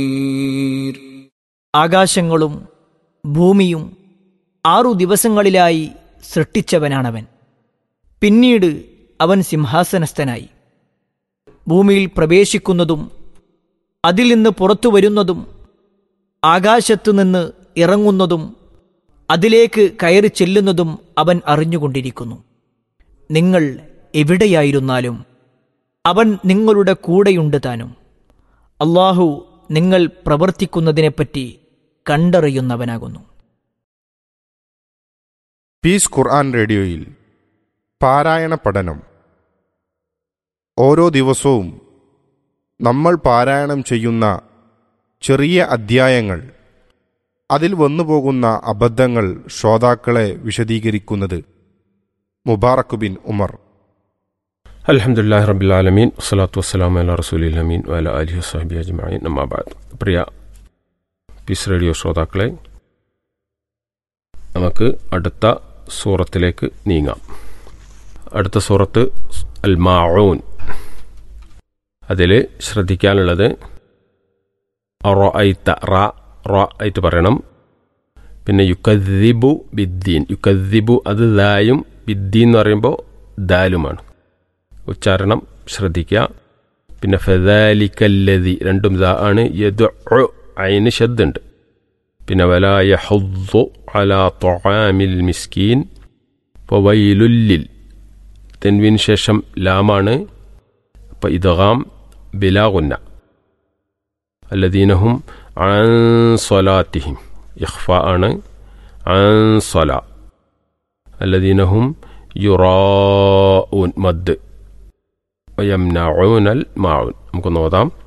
ആകാശങ്ങളും ഭൂമിയും ആറു ദിവസങ്ങളിലായി സൃഷ്ടിച്ചവനാണവൻ പിന്നീട് അവൻ സിംഹാസനസ്ഥനായി ഭൂമിയിൽ പ്രവേശിക്കുന്നതും അതിൽ നിന്ന് പുറത്തു വരുന്നതും ആകാശത്തു നിന്ന് ഇറങ്ങുന്നതും അതിലേക്ക് കയറി ചെല്ലുന്നതും അവൻ അറിഞ്ഞുകൊണ്ടിരിക്കുന്നു നിങ്ങൾ എവിടെയായിരുന്നാലും അവൻ നിങ്ങളുടെ കൂടെയുണ്ട് താനും അള്ളാഹു നിങ്ങൾ പ്രവർത്തിക്കുന്നതിനെപ്പറ്റി കണ്ടറിയുന്നവനാകുന്നു പീസ് ഖുർആൻ റേഡിയോയിൽ പാരായണ പഠനം ഓരോ ദിവസവും നമ്മൾ പാരായണം ചെയ്യുന്ന ചെറിയ അദ്ധ്യായങ്ങൾ അതിൽ വന്നുപോകുന്ന അബദ്ധങ്ങൾ ശ്രോതാക്കളെ വിശദീകരിക്കുന്നത് മുബാറക് ബിൻ ഉമർ അലഹമുല്ലാ റബിലാലമീൻ വസ്സലാത്തു വസ്സലാം അല റസൂലിൽ അമീൻ വല അലി വസാബി അജ്മായി നമാബാദ് പ്രിയ പീസ് റേഡിയോ ശ്രോതാക്കളെ നമുക്ക് അടുത്ത സൂറത്തിലേക്ക് നീങ്ങാം അടുത്ത സൂറത്ത് അൽ മാഊൻ അതിൽ ശ്രദ്ധിക്കാനുള്ളത് റോ ഐത്ത റ റോ ആയിട്ട് പറയണം പിന്നെ യുക്കദ്ദിബു ബിദ്ദീൻ യുക്കദ്ദിബു അത് ദായും ബിദ്ദീൻ എന്ന് പറയുമ്പോൾ ദാലുമാണ് ഉച്ചാരണം ശ്രദ്ധിക്കുക പിന്നെ ഫെദാലിക്കല്ലതി രണ്ടും ദാ ആണ് യദ് അയിന് ശബ്ദുണ്ട് പിന്നെ വല യഹുദ്ദു അല തൊആമിൽ മിസ്കീൻ വൈലുല്ലിൽ തെൻവിന് ശേഷം ലാമാണ് അപ്പോൾ ഇദ്ഗാം ബിലാഗുന്ന അല്ലദീനഹും അൻ സ്വലാത്തിഹിം ഇഖ്ഫ ആണ് അൻ സ്വല അല്ലദീനഹും യുറാഊൻ മദ് വയംനഊനൽ മാഊൻ നമുക്ക് നോതാം